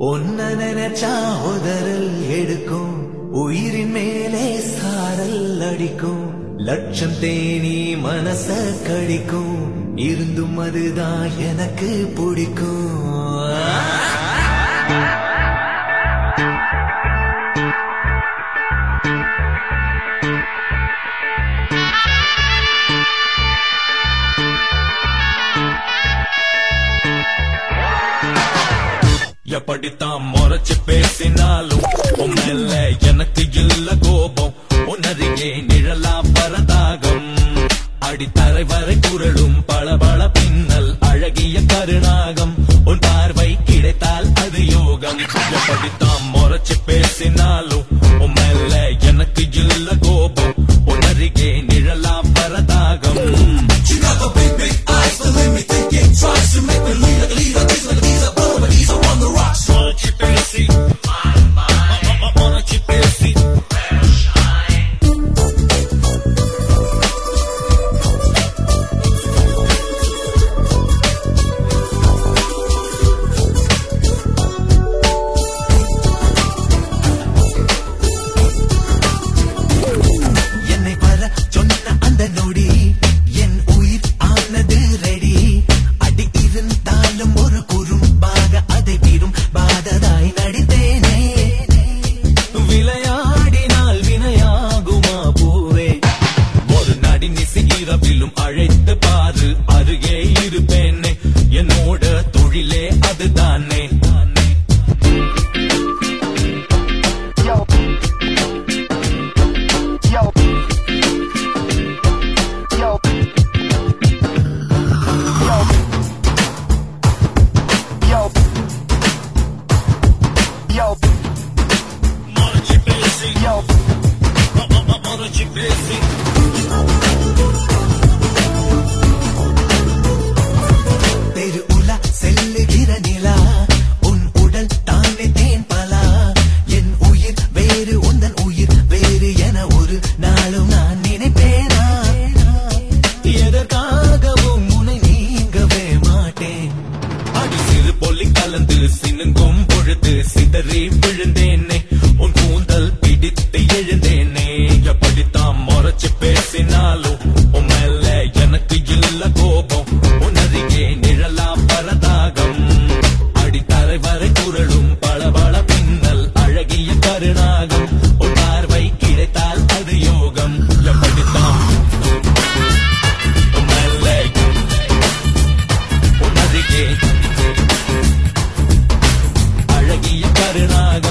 ஒன்ன நினைச்சா உதறல் எடுக்கும் உயிரின் மேலே சாரல் அடிக்கும் லட்சம் தேனி மனச கடிக்கும் இருந்தும் அதுதான் எனக்கு பிடிக்கும் எப்படித்தான் முறைச்சு பேசினாலும் உன் மேல எனக்கு இல்ல கோபம் உன்னருகே நிழலா பரதாகம் அடித்தரை வரை குரலும் பளபள பின்னல் அழகிய கருணாகம் உன் பார்வை கிடைத்தால் அது யோகம் எப்படித்தான் முறைச்சு பேசினாலும் உன் மேல எனக்கு இல்ல கோபம் உன்னருகே நிழலா பரதாகம் முறைச்சு பேசி முறைச்சு பேசி என்னை வர சொன்ன அந்த நொடி என் உயிர் ஆனது ரெடி அடி இருந்தாலும் ஒரு குறும்பாக அதை விரும் பாததாய் நடித்தேனே விளையாடினால் வினையாகுமா பூவே ஒரு நடி நிசி இரவிலும் அழைத்து பாரு அருகே இருப்பேனே என்னோட தொழிலே அதுதானே Yo. Yo. Yo. Yo. Yo. முறைச்சு பேசி Yo. முறைச்சு பேசி தெரு உலா செல்லுகிற நிலா உன் உடல் தானே தேன் பலா என் உயிர் வேறு உந்தன் உயிர் வேறு என ஒரு நாளும் நான் நினைப்பேனா எதற்காகவும் உன்னை நீங்கவே மாட்டேன் அடி சிறு பொல்லி கலந்து சினுங்கும் பொழுது சிதறி விழுந்தேனே உன் கூந்தல் பிடித்து எழுந்தேனே எப்படித்தான் முறைச்சு பேசினாலும் உன் மேல எனக்கு இல்ல கோபம் உன் அருகே நிழலா பரதாகம் அடித்தரை வரை குரலும் பளபள பின்னல் அழகிய கருணாகம் உன் பார்வை கிடைத்தால் அது யோகம் எப்படித்தான் உன் மேல உன் அருகே அழகிய கருணாக